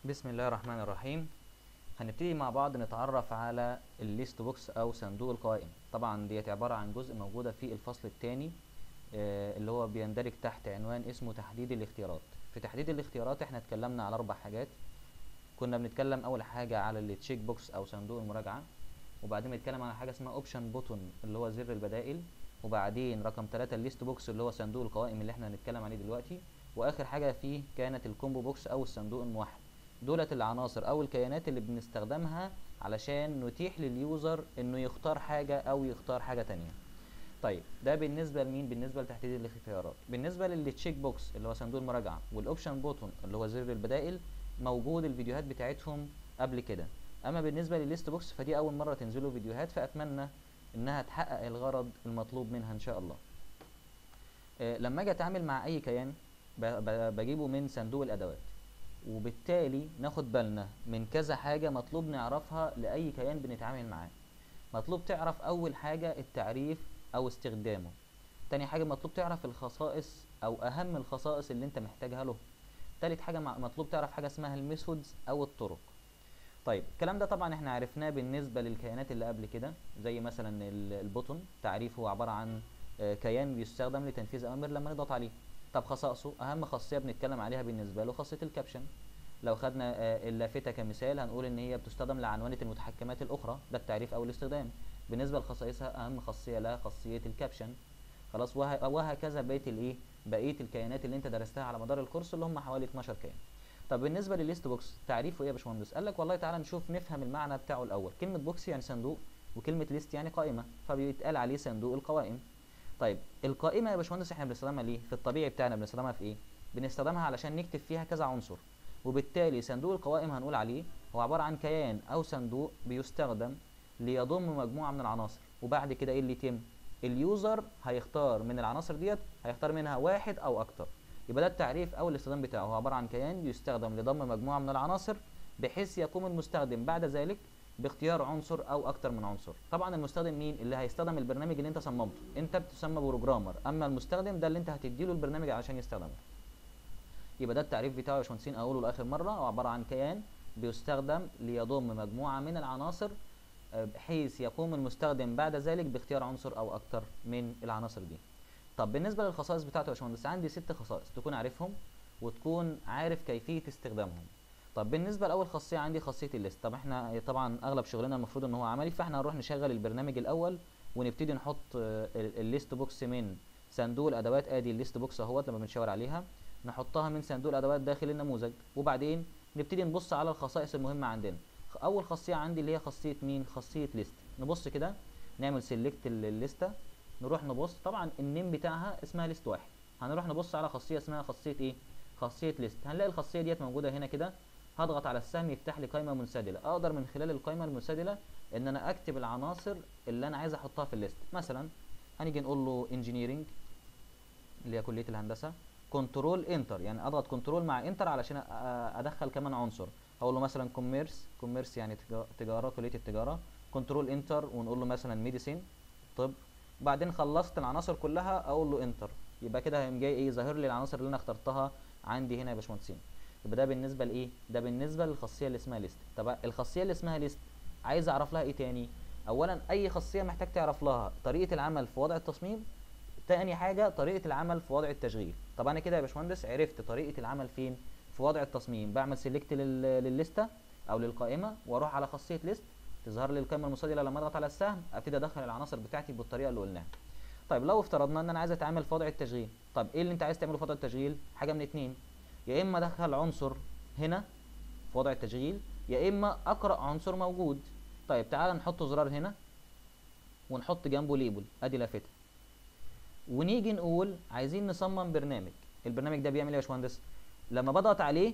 بسم الله الرحمن الرحيم هنبتدي مع بعض نتعرف على الليست بوكس او صندوق القوائم طبعا ديت عبارة عن جزء موجودة في الفصل الثاني اللي هو بيندرج تحت عنوان اسمه تحديد الاختيارات في تحديد الاختيارات احنا اتكلمنا على اربع حاجات كنا بنتكلم اول حاجة على التشيك بوكس او صندوق المراجعة وبعدين بنتكلم على حاجة اسمها اوبشن بوتون اللي هو زر البدائل وبعدين رقم ثلاثة الليست بوكس اللي هو صندوق القوائم اللي احنا هنتكلم عليه دلوقتي واخر حاجة فيه كانت الكومبو بوكس او الصندوق الموحد دولت العناصر او الكيانات اللي بنستخدمها علشان نتيح لليوزر انه يختار حاجة او يختار حاجة تانية طيب ده بالنسبة لمين بالنسبة لتحديد الاختيارات بالنسبة للتشيك بوكس اللي هو صندوق المراجعة والاوبشن بوتون اللي هو زر البدائل موجود الفيديوهات بتاعتهم قبل كده اما بالنسبة للليست بوكس فدي اول مرة تنزلوا فيديوهات فاتمنى انها تحقق الغرض المطلوب منها ان شاء الله أه لما اجي اتعامل مع اي كيان بجيبه من صندوق الادوات وبالتالي ناخد بالنا من كذا حاجة مطلوب نعرفها لأي كيان بنتعامل معاه مطلوب تعرف أول حاجة التعريف أو استخدامه تاني حاجة مطلوب تعرف الخصائص أو أهم الخصائص اللي أنت محتاجها له تالت حاجة مطلوب تعرف حاجة اسمها الميثودز أو الطرق طيب الكلام ده طبعا احنا عرفناه بالنسبة للكيانات اللي قبل كده زي مثلا البوتون تعريفه عبارة عن كيان بيستخدم لتنفيذ أوامر لما نضغط عليه طب خصائصه اهم خاصيه بنتكلم عليها بالنسبه له خاصيه الكابشن لو خدنا اللافته كمثال هنقول ان هي بتستخدم لعنوانه المتحكمات الاخرى ده التعريف او الاستخدام بالنسبه لخصائصها اهم خاصيه لها خاصيه الكابشن خلاص وه... وهكذا بقيه الايه بقيه الكيانات اللي انت درستها على مدار الكورس اللي هم حوالي 12 كيان طب بالنسبه للليست بوكس تعريفه ايه يا باشمهندس قال لك والله تعالى نشوف نفهم المعنى بتاعه الاول كلمه بوكس يعني صندوق وكلمه ليست يعني قائمه فبيتقال عليه صندوق القوائم طيب القائمه يا باشمهندس احنا بنستخدمها ليه في الطبيعي بتاعنا بنستخدمها في ايه بنستخدمها علشان نكتب فيها كذا عنصر وبالتالي صندوق القوائم هنقول عليه هو عباره عن كيان او صندوق بيستخدم ليضم مجموعه من العناصر وبعد كده ايه اللي يتم اليوزر هيختار من العناصر ديت هيختار منها واحد او اكتر يبقى ده التعريف او الاستخدام بتاعه هو عباره عن كيان بيستخدم لضم مجموعه من العناصر بحيث يقوم المستخدم بعد ذلك باختيار عنصر او اكتر من عنصر طبعا المستخدم مين اللي هيستخدم البرنامج اللي انت صممته انت بتسمى بروجرامر اما المستخدم ده اللي انت هتديله البرنامج علشان يستخدمه يبقى ده التعريف بتاعه يا باشمهندسين اقوله لاخر مره هو عباره عن كيان بيستخدم ليضم مجموعه من العناصر بحيث يقوم المستخدم بعد ذلك باختيار عنصر او اكتر من العناصر دي طب بالنسبه للخصائص بتاعته يا باشمهندس عندي ست خصائص تكون عارفهم وتكون عارف كيفيه استخدامهم طب بالنسبه لاول خاصيه عندي خاصيه الليست طب احنا طبعا اغلب شغلنا المفروض ان هو عملي فاحنا هنروح نشغل البرنامج الاول ونبتدي نحط الليست بوكس من صندوق الادوات ادي الليست بوكس اهوت لما بنشاور عليها نحطها من صندوق الادوات داخل النموذج وبعدين نبتدي نبص على الخصائص المهمه عندنا اول خاصيه عندي اللي هي خاصيه مين خاصيه ليست نبص كده نعمل سيلكت الليسته نروح نبص طبعا النيم بتاعها اسمها ليست واحد هنروح نبص على خاصيه اسمها خاصيه ايه خاصيه ليست هنلاقي الخاصيه ديت موجوده هنا كده هضغط على السهم يفتح لي قائمه منسدله اقدر من خلال القائمه المنسدله ان انا اكتب العناصر اللي انا عايز احطها في الليست مثلا هنيجي نقول له انجينيرنج اللي هي كليه الهندسه كنترول انتر يعني اضغط كنترول مع انتر علشان ادخل كمان عنصر اقول له مثلا كوميرس كوميرس يعني تجاره كليه التجاره كنترول انتر ونقول له مثلا ميديسين طب بعدين خلصت العناصر كلها اقول له انتر يبقى كده هيقوم جاي ايه ظاهر لي العناصر اللي انا اخترتها عندي هنا يا باشمهندسين يبقى ده بالنسبه لايه ده بالنسبه للخاصيه اللي اسمها ليست طب الخاصيه اللي اسمها ليست عايز اعرف لها ايه تاني اولا اي خاصيه محتاج تعرف لها طريقه العمل في وضع التصميم تاني حاجه طريقه العمل في وضع التشغيل طب انا كده يا باشمهندس عرفت طريقه العمل فين في وضع التصميم بعمل سيلكت للليسته او للقائمه واروح على خاصيه ليست تظهر لي القائمه المنسدله لما اضغط على السهم ابتدي ادخل العناصر بتاعتي بالطريقه اللي قلناها طيب لو افترضنا ان انا عايز اتعامل في وضع التشغيل طب ايه اللي انت عايز تعمله في وضع التشغيل حاجه من اتنين يا اما ادخل عنصر هنا في وضع التشغيل يا اما اقرا عنصر موجود طيب تعال نحط زرار هنا ونحط جنبه ليبل ادي لافته ونيجي نقول عايزين نصمم برنامج البرنامج ده بيعمل ايه يا باشمهندس لما بضغط عليه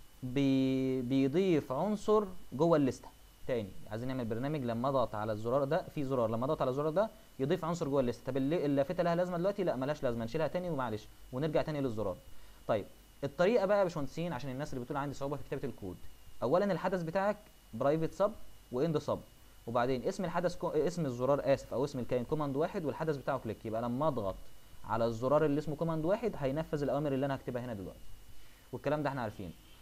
بي بيضيف عنصر جوه الليسته تاني عايزين نعمل برنامج لما اضغط على الزرار ده في زرار لما اضغط على الزرار ده يضيف عنصر جوه الليسته طب اللافته لها لازمه دلوقتي لا ملهاش لازمه نشيلها تاني ومعلش ونرجع تاني للزرار طيب الطريقه بقى يا باشمهندسين عشان الناس اللي بتقول عندي صعوبه في كتابه الكود اولا الحدث بتاعك برايفت سب واند سب وبعدين اسم الحدث كو... اسم الزرار اسف او اسم الكائن كوماند واحد والحدث بتاعه كليك يبقى لما اضغط على الزرار اللي اسمه كوماند واحد هينفذ الاوامر اللي انا هكتبها هنا دلوقتي والكلام ده احنا عارفينه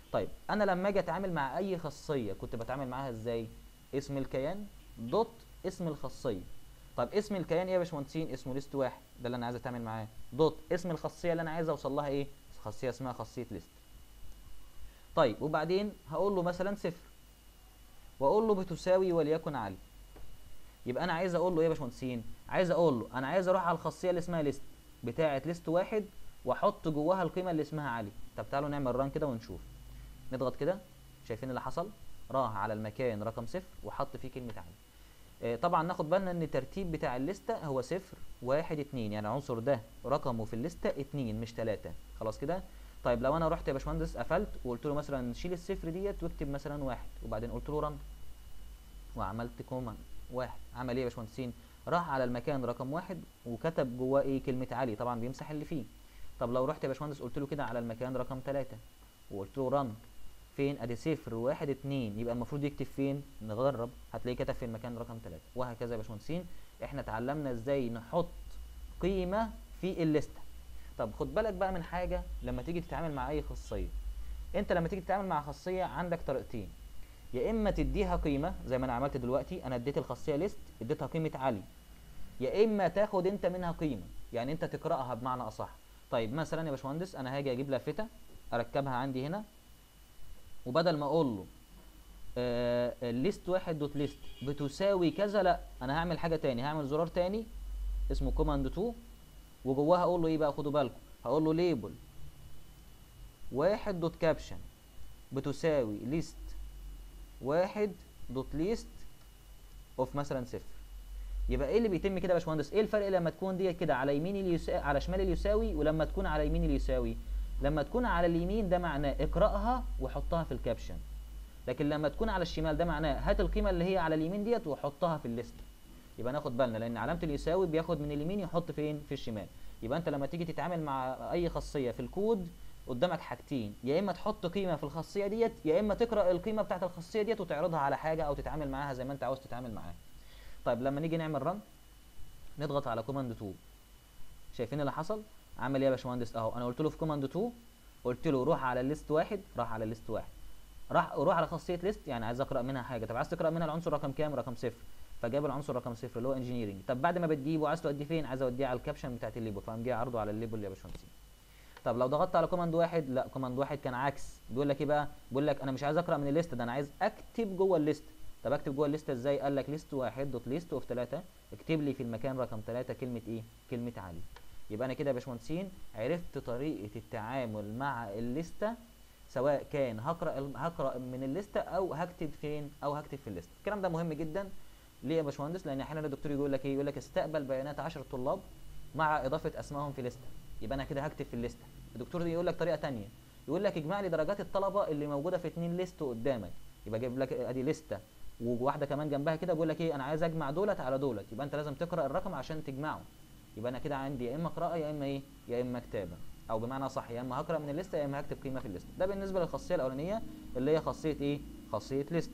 طيب انا لما اجي اتعامل مع اي خاصيه كنت بتعامل معاها ازاي اسم الكيان دوت اسم الخاصيه طب اسم الكيان ايه يا باشمهندسين اسمه ليست واحد ده اللي انا عايز اتعامل معاه دوت اسم الخاصيه اللي انا عايز اوصل لها ايه خاصيه اسمها خاصيه ليست طيب وبعدين هقول له مثلا صفر واقول له بتساوي وليكن علي يبقى انا عايز اقول له ايه يا باشمهندسين عايز اقول له انا عايز اروح على الخاصيه اللي اسمها ليست بتاعه ليست واحد واحط جواها القيمه اللي اسمها علي طب تعالوا نعمل ران كده ونشوف نضغط كده شايفين اللي حصل راح على المكان رقم صفر وحط فيه كلمه علي آه طبعا ناخد بالنا ان الترتيب بتاع الليسته هو صفر واحد اتنين يعني العنصر ده رقمه في الليسته اتنين مش تلاته خلاص كده طيب لو انا رحت يا باشمهندس قفلت وقلت له مثلا شيل الصفر ديت واكتب مثلا واحد وبعدين قلت له رن وعملت كومان واحد عمل ايه يا باشمهندسين راح على المكان رقم واحد وكتب جواه ايه كلمه علي طبعا بيمسح اللي فيه طب لو رحت يا باشمهندس قلت له كده على المكان رقم ثلاثة وقلت له رن فين ادي صفر واحد اتنين يبقى المفروض يكتب فين نجرب هتلاقيه كتب في المكان رقم ثلاثة وهكذا يا باشمهندسين احنا اتعلمنا ازاي نحط قيمه في الليسته طب خد بالك بقى من حاجه لما تيجي تتعامل مع اي خاصيه انت لما تيجي تتعامل مع خاصيه عندك طريقتين يا اما تديها قيمه زي ما انا عملت دلوقتي انا اديت الخاصيه ليست اديتها قيمه علي يا اما تاخد انت منها قيمه يعني انت تقراها بمعنى اصح طيب مثلا يا باشمهندس انا هاجي اجيب لافته اركبها عندي هنا وبدل ما اقول له آه ليست واحد دوت ليست بتساوي كذا لا انا هعمل حاجه تاني هعمل زرار تاني اسمه كوماند 2 وجواها اقول له ايه بقى خدوا بالكم هقول له ليبل واحد دوت كابشن بتساوي ليست واحد دوت ليست اوف مثلا صفر يبقى ايه اللي بيتم كده يا باشمهندس ايه الفرق لما تكون ديت كده على يمين اليساوي على شمال اليساوي ولما تكون على يمين اليساوي لما تكون على اليمين ده معناه اقراها وحطها في الكابشن لكن لما تكون على الشمال ده معناه هات القيمه اللي هي على اليمين ديت وحطها في الليست يبقى ناخد بالنا لان علامه اليساوي بياخد من اليمين يحط فين في الشمال يبقى انت لما تيجي تتعامل مع اي خاصيه في الكود قدامك حاجتين يا اما تحط قيمه في الخاصيه ديت يا اما تقرا القيمه بتاعت الخاصيه ديت وتعرضها على حاجه او تتعامل معاها زي ما انت عاوز تتعامل معاها طيب لما نيجي نعمل رن نضغط على كوماند 2 شايفين اللي حصل عمل ايه يا باشمهندس اهو انا قلت له في كوماند 2 قلت له روح على الليست واحد راح على الليست واحد راح روح على خاصيه ليست يعني عايز اقرا منها حاجه طب عايز تقرا منها العنصر رقم كام رقم صفر فجاب العنصر رقم صفر اللي هو انجينيرنج طب بعد ما بتجيبه عايز توديه فين عايز اوديه على الكابشن بتاعت الليبل فقام جاي عرضه على الليبل يا باشمهندس طب لو ضغطت على كوماند واحد لا كوماند واحد كان عكس بيقول لك ايه بقى بيقول لك انا مش عايز اقرا من الليست ده انا عايز اكتب جوه الليست طب اكتب جوه الليست ازاي قال لك ليست واحد دوت ليست اوف 3 اكتب لي في المكان رقم 3 كلمه ايه كلمه علي يبقى انا كده يا باشمهندسين عرفت طريقه التعامل مع الليسته سواء كان هقرا هقرا من الليسته او هكتب فين او هكتب في الليست الكلام ده مهم جدا ليه يا باشمهندس لان احيانا الدكتور يقول لك ايه يقول لك استقبل بيانات 10 طلاب مع اضافه اسمائهم في لسته يبقى انا كده هكتب في الليسته الدكتور يقول لك طريقه ثانيه يقول لك اجمع لي درجات الطلبه اللي موجوده في اتنين ليست قدامك يبقى جايب لك ادي لسته وواحده كمان جنبها كده بيقول لك ايه انا عايز اجمع دولت على دولت يبقى انت لازم تقرا الرقم عشان تجمعه يبقى انا كده عندي يا اما قراءه يا اما ايه يا اما كتابه او بمعنى صح يا اما هقرا من الليسته يا اما هكتب قيمه في الليسته ده بالنسبه للخاصيه الاولانيه اللي هي خاصيه ايه خاصيه ليست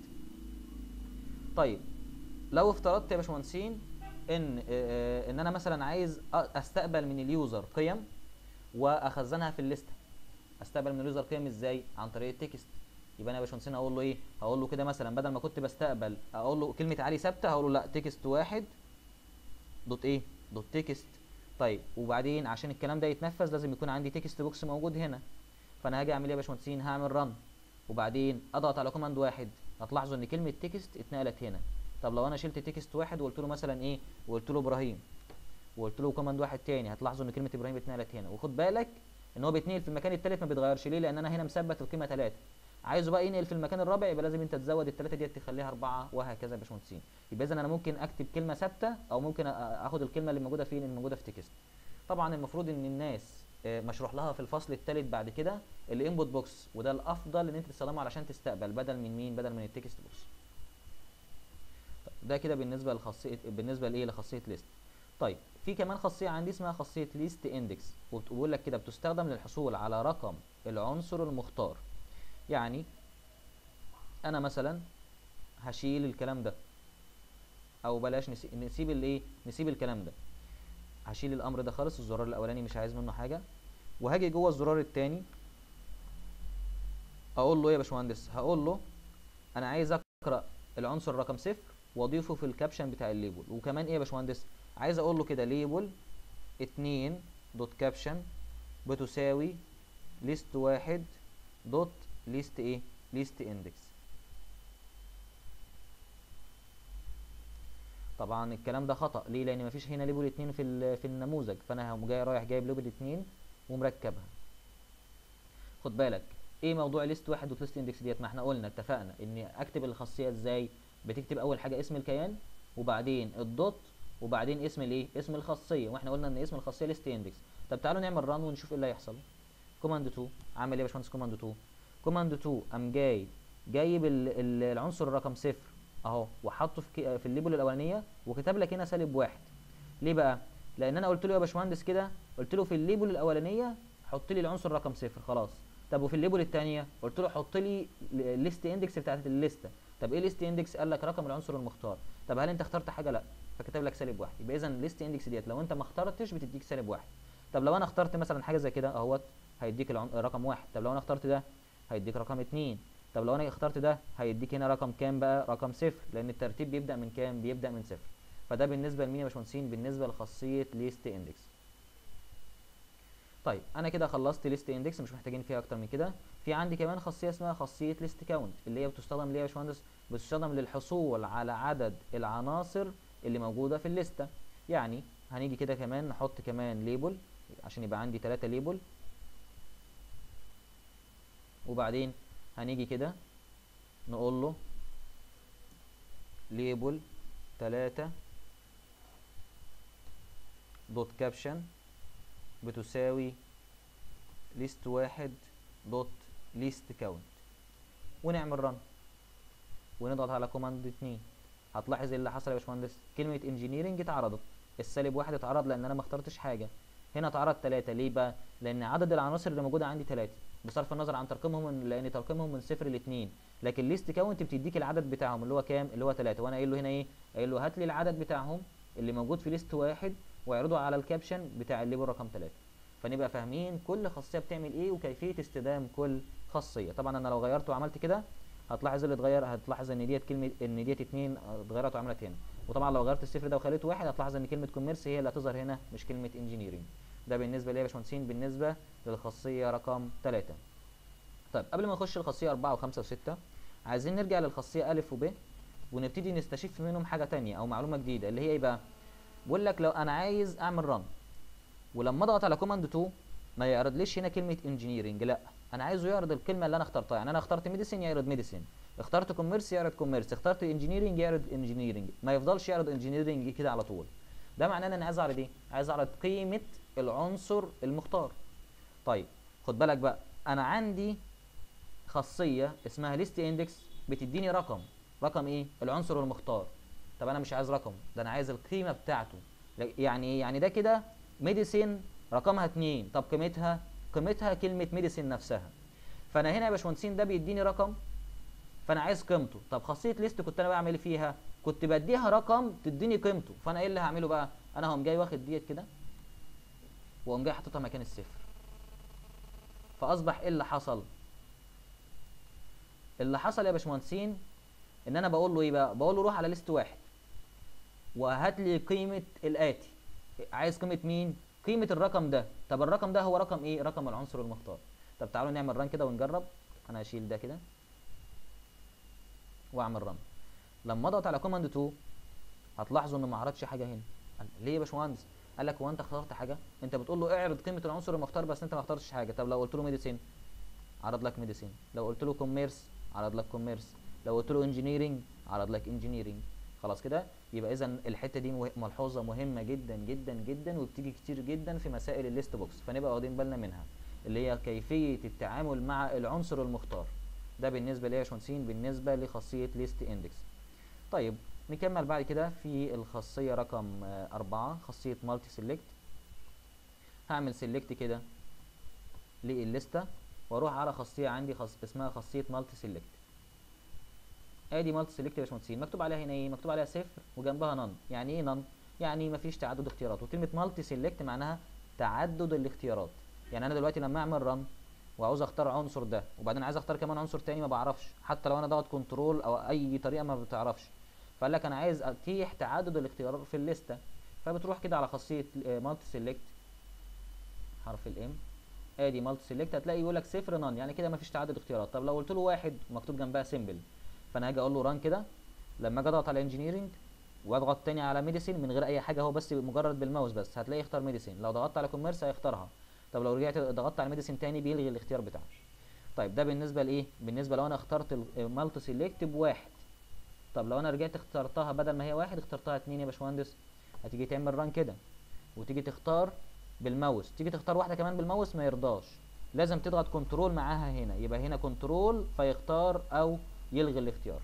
طيب لو افترضت يا باشمهندسين ان آه ان انا مثلا عايز استقبل من اليوزر قيم واخزنها في الليسته استقبل من اليوزر قيم ازاي عن طريق التكست يبقى انا يا باشمهندسين اقول له ايه هقول له كده مثلا بدل ما كنت بستقبل اقول له كلمه علي ثابته هقول له لا تكست واحد دوت ايه دوت تكست طيب وبعدين عشان الكلام ده يتنفذ لازم يكون عندي تكست بوكس موجود هنا فانا هاجي اعمل ايه يا باشمهندسين هعمل رن وبعدين اضغط على كوماند واحد هتلاحظوا ان كلمه تكست اتنقلت هنا طب لو انا شلت تكست واحد وقلت له مثلا ايه وقلت له ابراهيم وقلت له كوماند واحد تاني هتلاحظوا ان كلمه ابراهيم اتنقلت هنا وخد بالك ان هو بيتنقل في المكان الثالث ما بيتغيرش ليه لان انا هنا مثبت القيمه 3 عايزه بقى ينقل في المكان الرابع يبقى لازم انت تزود الثلاثه ديت تخليها اربعه وهكذا يا باشمهندسين يبقى اذا انا ممكن اكتب كلمه ثابته او ممكن اخد الكلمه اللي موجوده فين اللي موجوده في تكست طبعا المفروض ان الناس مشروح لها في الفصل الثالث بعد كده الانبوت بوكس وده الافضل ان انت تستخدمه علشان تستقبل بدل من مين بدل من التكست بوكس ده كده بالنسبه لخاصيه بالنسبه لايه لخاصيه ليست طيب في كمان خاصيه عندي اسمها خاصيه ليست اندكس وبتقول لك كده بتستخدم للحصول على رقم العنصر المختار يعني انا مثلا هشيل الكلام ده او بلاش نسيب الايه نسيب الكلام ده هشيل الامر ده خالص الزرار الاولاني مش عايز منه حاجه وهاجي جوه الزرار الثاني اقول له ايه يا باشمهندس هقول له انا عايز اقرا العنصر رقم صفر واضيفه في الكابشن بتاع الليبل وكمان ايه يا باشمهندس عايز اقول له كده ليبل اتنين دوت كابشن بتساوي ليست واحد دوت ليست ايه ليست اندكس طبعا الكلام ده خطأ ليه لان مفيش هنا ليبل اتنين في ال- في النموذج فانا هقوم جاي رايح جايب ليبل اتنين ومركبها خد بالك ايه موضوع ليست واحد دوت ليست اندكس ديت ما احنا قلنا اتفقنا اني اكتب الخاصيه ازاي بتكتب اول حاجه اسم الكيان وبعدين الدوت وبعدين اسم الايه اسم الخاصيه واحنا قلنا ان اسم الخاصيه ليست اندكس طب تعالوا نعمل ران ونشوف ايه اللي هيحصل كوماند 2 عامل ايه يا باشمهندس كوماند 2 كوماند 2 قام جاي جايب ال- ال- العنصر الرقم صفر اهو وحطه في كي- في الليبل الاولانيه وكتب لك هنا سالب واحد ليه بقى لان انا قلت له يا باشمهندس كده قلت له في الليبل الاولانيه حط لي العنصر رقم صفر خلاص طب وفي الليبل الثانيه قلت له حط لي الليست اندكس بتاعت الليسته طب ايه ليست اندكس قال لك رقم العنصر المختار طب هل انت اخترت حاجه لا فكتب لك سالب واحد يبقى اذا الليست اندكس ديت لو انت ما اخترتش بتديك سالب واحد طب لو انا اخترت مثلا حاجه زي كده اهوت هيديك العن... رقم واحد طب لو انا اخترت ده هيديك رقم اتنين طب لو انا اخترت ده هيديك هنا رقم كام بقى رقم صفر لان الترتيب بيبدا من كام بيبدا من صفر فده بالنسبه لمين يا باشمهندسين بالنسبه لخاصيه ليست اندكس طيب انا كده خلصت ليست اندكس مش محتاجين فيها اكتر من كده في عندي كمان خاصيه اسمها خاصيه ليست كاونت اللي هي بتستخدم ليه يا باشمهندس بتستخدم للحصول على عدد العناصر اللي موجوده في الليسته يعني هنيجي كده كمان نحط كمان ليبل عشان يبقى عندي 3 ليبل وبعدين هنيجي كده نقول له ليبل 3 دوت كابشن بتساوي ليست واحد دوت ليست كاونت ونعمل رن ونضغط على كوماند اتنين هتلاحظ ايه اللي حصل يا باشمهندس كلمة انجينيرنج اتعرضت السالب واحد اتعرض لان انا ما اخترتش حاجة هنا اتعرض تلاتة ليه بقى لان عدد العناصر اللي موجودة عندي تلاتة بصرف النظر عن ترقيمهم من لان ترقيمهم من صفر لاتنين لكن ليست كاونت بتديك العدد بتاعهم اللي هو كام اللي هو تلاتة وانا قايل له هنا ايه قايل له هات لي العدد بتاعهم اللي موجود في ليست واحد واعرضه على الكابشن بتاع الليبل رقم تلاتة فنبقى فاهمين كل خاصيه بتعمل ايه وكيفيه استخدام كل خاصيه طبعا انا لو غيرت وعملت كده هتلاحظ اللي اتغير هتلاحظ ان ديت كلمه ان ديت اتنين اتغيرت وعملت هنا وطبعا لو غيرت الصفر ده وخليته واحد هتلاحظ ان كلمه كوميرس هي اللي هتظهر هنا مش كلمه انجينيرنج ده بالنسبه لي يا باشمهندسين بالنسبه للخاصيه رقم 3 طيب قبل ما نخش الخاصيه 4 و5 و6 عايزين نرجع للخاصيه ا وب ونبتدي نستشف منهم حاجه تانية او معلومه جديده اللي هي ايه بقى بقول لك لو انا عايز اعمل رن ولما اضغط على كوماند 2 ما يعرضليش هنا كلمه انجينيرنج لا انا عايزه يعرض الكلمه اللي انا اخترتها يعني انا اخترت ميديسين يعرض ميديسين اخترت كوميرس يعرض كوميرس اخترت انجينيرنج يعرض انجينيرنج ما يفضلش يعرض انجينيرنج كده على طول ده معناه ان انا عايز اعرض ايه عايز اعرض قيمه العنصر المختار طيب خد بالك بقى انا عندي خاصيه اسمها ليست اندكس بتديني رقم رقم ايه العنصر المختار طب انا مش عايز رقم ده انا عايز القيمه بتاعته يعني ايه يعني ده كده ميديسين رقمها 2 طب قيمتها قيمتها كلمه ميديسين نفسها فانا هنا يا باشمهندسين ده بيديني رقم فانا عايز قيمته طب خاصيه ليست كنت انا بعمل إيه فيها كنت بديها رقم تديني قيمته فانا ايه اللي هعمله بقى انا هقوم جاي واخد ديت كده واقوم جاي حاططها مكان الصفر فاصبح ايه اللي حصل اللي حصل يا باشمهندسين ان انا بقول له ايه بقى بقول له روح على ليست واحد وهات لي قيمه الاتي عايز قيمه مين قيمه الرقم ده طب الرقم ده هو رقم ايه رقم العنصر المختار طب تعالوا نعمل ران كده ونجرب انا هشيل ده كده واعمل ران لما اضغط على كوماند 2 هتلاحظوا انه ما عرضش حاجه هنا قال ليه يا باشمهندس قال لك هو انت اخترت حاجه انت بتقول له اعرض قيمه العنصر المختار بس انت ما اخترتش حاجه طب لو قلت له ميديسين عرض لك ميديسين لو قلت له كوميرس عرض لك كوميرس لو قلت له انجينيرنج عرض لك انجينيرنج خلاص كده يبقى اذا الحته دي مه- ملحوظه مهمه جدا جدا جدا وبتيجي كتير جدا في مسائل الليست بوكس فنبقى واخدين بالنا منها اللي هي كيفيه التعامل مع العنصر المختار ده بالنسبه ليا يا باشمهندسين بالنسبه لخاصيه ليست اندكس طيب نكمل بعد كده في الخاصيه رقم آه، أربعة خاصيه مالتي سيلكت هعمل سيلكت كده للليسته واروح على خاصيه عندي خاص اسمها خاصيه مالتي سيلكت ادي مالتي سيلكت يا باشمهندسين مكتوب عليها هنا ايه مكتوب عليها صفر وجنبها نون يعني ايه نون يعني مفيش تعدد اختيارات وكلمه مالتي سيلكت معناها تعدد الاختيارات يعني انا دلوقتي لما اعمل رن وعاوز اختار عنصر ده وبعدين عايز اختار كمان عنصر تاني ما بعرفش حتى لو انا ضغط كنترول او اي طريقه ما بتعرفش فقال لك انا عايز اتيح تعدد الاختيارات في الليسته فبتروح كده على خاصيه مالتي سيلكت حرف الام ادي مالتي سيلكت هتلاقي يقول لك صفر نان يعني كده ما فيش تعدد اختيارات طب لو قلت له واحد مكتوب جنبها سيمبل فانا هاجي اقول له ران كده لما اجي اضغط على انجينيرنج واضغط تاني على ميديسين من غير اي حاجه هو بس مجرد بالماوس بس هتلاقي يختار ميديسين لو ضغطت على كوميرس هيختارها طب لو رجعت ضغطت على ميديسين تاني بيلغي الاختيار بتاعه طيب ده بالنسبه لايه بالنسبه لو انا اخترت المالتي سيلكت بواحد طب لو انا رجعت اخترتها بدل ما هي واحد اخترتها اتنين يا باشمهندس هتيجي تعمل ران كده وتيجي تختار بالماوس تيجي تختار واحده كمان بالماوس ما يرضاش لازم تضغط كنترول معاها هنا يبقى هنا كنترول فيختار او يلغي الاختيار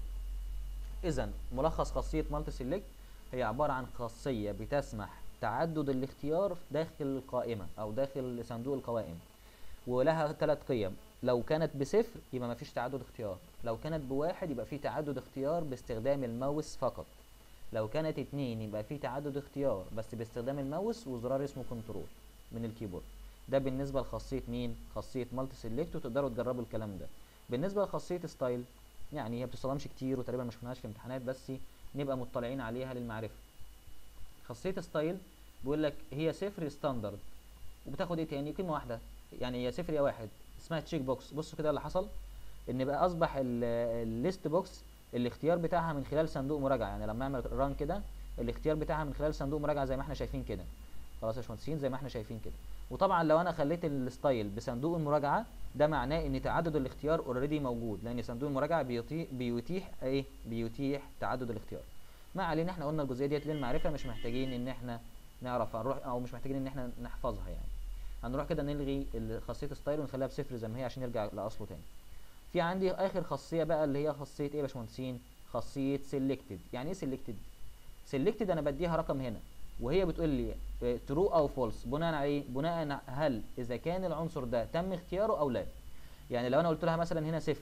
اذا ملخص خاصيه مالتي سيلكت هي عباره عن خاصيه بتسمح تعدد الاختيار داخل القائمه او داخل صندوق القوائم ولها ثلاث قيم لو كانت بصفر يبقى ما فيش تعدد اختيار لو كانت بواحد يبقى في تعدد اختيار باستخدام الماوس فقط لو كانت اتنين يبقى في تعدد اختيار بس باستخدام الماوس وزرار اسمه كنترول من الكيبورد ده بالنسبه لخاصيه مين خاصيه مالتي سيلكت وتقدروا تجربوا الكلام ده بالنسبه لخاصيه ستايل يعني هي بتستخدمش كتير وتقريبا ما شفناهاش في امتحانات بس نبقى مطلعين عليها للمعرفه خاصيه ستايل بيقول لك هي صفر ستاندرد وبتاخد ايه تاني كلمه واحده يعني هي صفر يا واحد اسمها تشيك بوكس بصوا كده اللي حصل ان بقى اصبح الليست بوكس الاختيار بتاعها من خلال صندوق مراجعه يعني لما اعمل ران كده الاختيار بتاعها من خلال صندوق مراجعه زي ما احنا شايفين كده خلاص يا باشمهندسين زي ما احنا شايفين كده وطبعا لو انا خليت الستايل بصندوق المراجعه ده معناه ان تعدد الاختيار اوريدي موجود لان صندوق المراجعه بيتيح بيتيح ايه بيتيح تعدد الاختيار ما علينا احنا قلنا الجزئيه ديت للمعرفه مش محتاجين ان احنا نعرف هنروح او مش محتاجين ان احنا نحفظها يعني هنروح كده نلغي خاصيه ستايل ونخليها بصفر زي ما هي عشان يرجع لاصله تاني في عندي اخر خاصيه بقى اللي هي خاصيه ايه يا باشمهندسين خاصيه سيلكتد يعني ايه سيلكتد سيلكتد انا بديها رقم هنا وهي بتقول لي ترو او فولس بناء على ايه بناء هل اذا كان العنصر ده تم اختياره او لا يعني لو انا قلت لها مثلا هنا صفر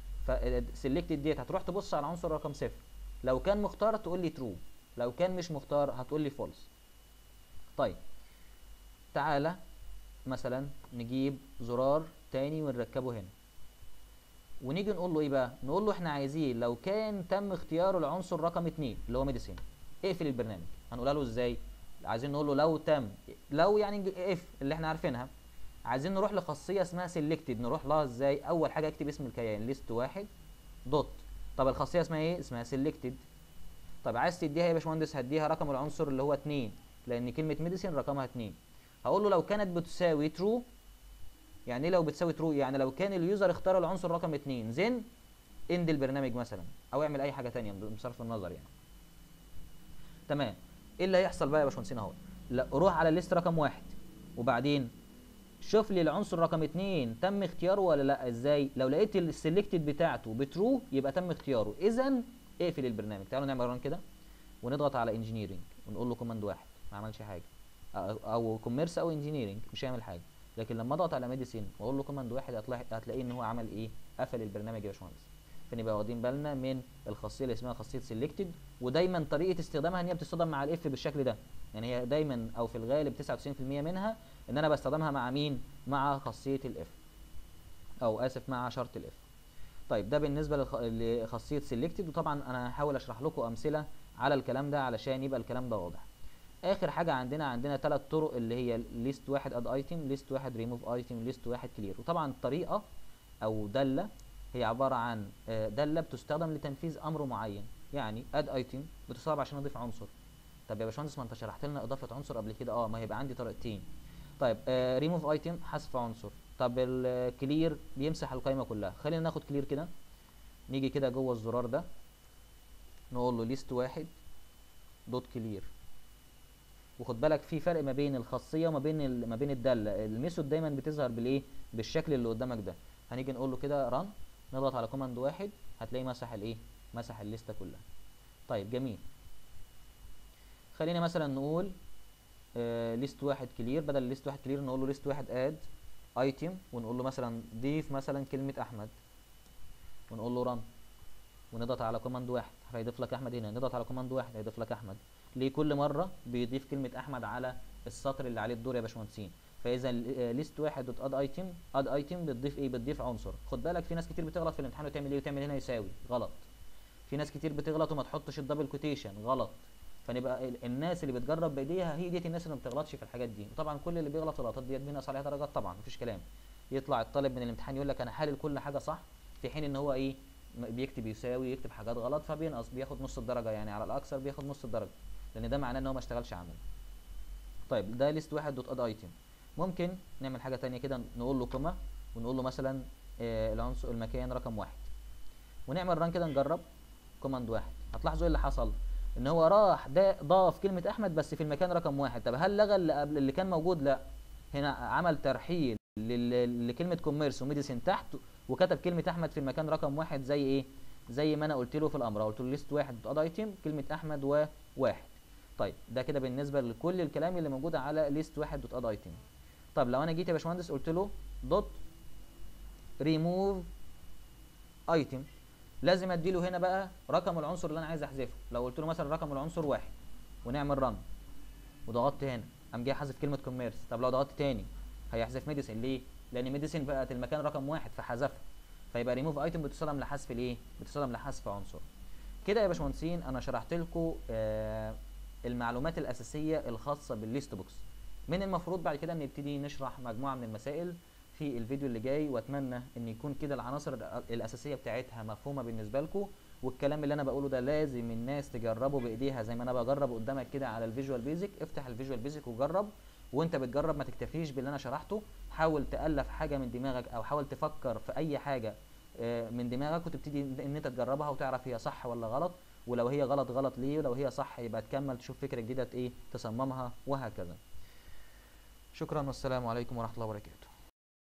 فسيلكتد ديت هتروح تبص على عنصر رقم صفر لو كان مختار تقول لي ترو لو كان مش مختار هتقول لي فولس طيب تعالى مثلا نجيب زرار تاني ونركبه هنا ونيجي نقول له ايه بقى نقول له احنا عايزين لو كان تم اختيار العنصر رقم اتنين اللي هو ميديسين اقفل البرنامج هنقولها له ازاي عايزين نقول له لو تم لو يعني اف اللي احنا عارفينها عايزين نروح لخاصيه اسمها سيلكتد نروح لها ازاي اول حاجه اكتب اسم الكيان ليست واحد دوت طب الخاصيه اسمها ايه اسمها سيلكتد طب عايز تديها يا باشمهندس هديها رقم العنصر اللي هو اتنين لان كلمه ميديسين رقمها اتنين هقول له لو كانت بتساوي ترو يعني ايه لو بتساوي ترو يعني لو كان اليوزر اختار العنصر رقم اتنين زين اند البرنامج مثلا او اعمل اي حاجه تانية بصرف النظر يعني تمام ايه اللي هيحصل بقى يا باشمهندسين اهو لا روح على الليست رقم واحد وبعدين شوف لي العنصر رقم اتنين تم اختياره ولا لا ازاي لو لقيت السلكتد بتاعته بترو يبقى تم اختياره اذا اقفل البرنامج تعالوا نعمل ران كده ونضغط على انجينيرنج ونقول له كوماند واحد ما عملش حاجه او كوميرس او انجينيرنج مش هيعمل حاجه لكن لما اضغط على ميديسين واقول له كوماند واحد هتلاقي ان هو عمل ايه قفل البرنامج يا باشمهندس فنبقى واخدين بالنا من الخاصيه اللي اسمها خاصيه سيلكتد ودايما طريقه استخدامها ان هي بتستخدم مع الاف بالشكل ده يعني هي دايما او في الغالب 99% منها ان انا بستخدمها مع مين مع خاصيه الاف او اسف مع شرط الاف طيب ده بالنسبه لخ... لخاصيه سيلكتد وطبعا انا هحاول اشرح لكم امثله على الكلام ده علشان يبقى الكلام ده واضح اخر حاجه عندنا عندنا ثلاث طرق اللي هي ليست واحد اد ايتم ليست واحد ريموف ايتم ليست واحد كلير وطبعا الطريقه او داله هي عباره عن داله بتستخدم لتنفيذ امر معين يعني اد ايتم بتصاب عشان اضيف عنصر طب يا باشمهندس ما انت شرحت لنا اضافه عنصر قبل كده اه ما هيبقى عندي طريقتين طيب ريموف ايتم حذف عنصر طب الكلير بيمسح القائمه كلها خلينا ناخد كلير كده نيجي كده جوه الزرار ده نقول له ليست واحد دوت كلير وخد بالك في فرق ما بين الخاصيه وما بين ما بين الداله الميثود دايما بتظهر بالايه بالشكل اللي قدامك ده هنيجي نقول له كده ران نضغط على كوماند واحد هتلاقيه مسح الايه مسح الليسته كلها طيب جميل خلينا مثلا نقول آه ليست واحد كلير بدل ليست واحد كلير نقول له ليست واحد اد ايتم ونقول له مثلا ضيف مثلا كلمه احمد ونقول له ران ونضغط على كوماند واحد هيضيف لك احمد هنا نضغط على كوماند واحد هيضيف لك احمد ليه كل مره بيضيف كلمه احمد على السطر اللي عليه الدور يا باشمهندسين فاذا ليست واحد دوت اد ايتم اد ايتم بتضيف ايه بتضيف عنصر خد بالك في ناس كتير بتغلط في الامتحان وتعمل ايه وتعمل هنا يساوي غلط في ناس كتير بتغلط وما تحطش الدبل كوتيشن غلط فنبقى ال- الناس اللي بتجرب بايديها هي ديت الناس اللي ما بتغلطش في الحاجات دي وطبعا كل اللي بيغلط الغلطات ديت بينقص عليها درجات طبعا مفيش كلام يطلع الطالب من الامتحان يقول لك انا حالل كل حاجه صح في حين ان هو ايه م- بيكتب يساوي يكتب حاجات غلط فبينقص بياخد نص الدرجه يعني على الاكثر بياخد نص الدرجه لان ده معناه ان هو ما اشتغلش عملي طيب ده ليست واحد دوت اد ايتم ممكن نعمل حاجه تانية كده نقول له كوما ونقول له مثلا آه العنصر المكان رقم واحد ونعمل ران كده نجرب كوماند واحد هتلاحظوا ايه اللي حصل ان هو راح ده ضاف كلمه احمد بس في المكان رقم واحد طب هل لغى اللي قبل اللي كان موجود لا هنا عمل ترحيل لل- لكلمه كوميرس وميديسين تحت وكتب كلمه احمد في المكان رقم واحد زي ايه زي ما انا قلت له في الامر قلت له ليست واحد اد ايتم كلمه احمد وواحد طيب ده كده بالنسبه لكل الكلام اللي موجود على ليست واحد دوت اد ايتم طب لو انا جيت يا باشمهندس قلت له دوت ريموف ايتم لازم اديله هنا بقى رقم العنصر اللي انا عايز احذفه لو قلت له مثلا رقم العنصر واحد ونعمل رن وضغطت هنا قام جاي حذف كلمه كوميرس طب لو ضغطت تاني هيحذف ميديسين ليه لان ميديسين بقت المكان رقم واحد فحذفها فيبقى ريموف ايتم بتستخدم لحذف الايه بتستخدم لحذف عنصر كده يا باشمهندسين انا شرحت لكم آه المعلومات الاساسيه الخاصه بالليست بوكس من المفروض بعد كده نبتدي نشرح مجموعه من المسائل في الفيديو اللي جاي واتمنى ان يكون كده العناصر الأ- الاساسيه بتاعتها مفهومه بالنسبه لكم والكلام اللي انا بقوله ده لازم الناس تجربه بايديها زي ما انا بجرب قدامك كده على الفيجوال بيزك افتح الفيجوال بيزك وجرب وانت بتجرب ما تكتفيش باللي انا شرحته حاول تالف حاجه من دماغك او حاول تفكر في اي حاجه آه، من دماغك وتبتدي ان إن انت تجربها وتعرف هي صح ولا غلط ولو هي غلط غلط ليه ولو هي صح يبقى تكمل تشوف فكره جديده ايه تصممها وهكذا شكرا والسلام عليكم ورحمه الله وبركاته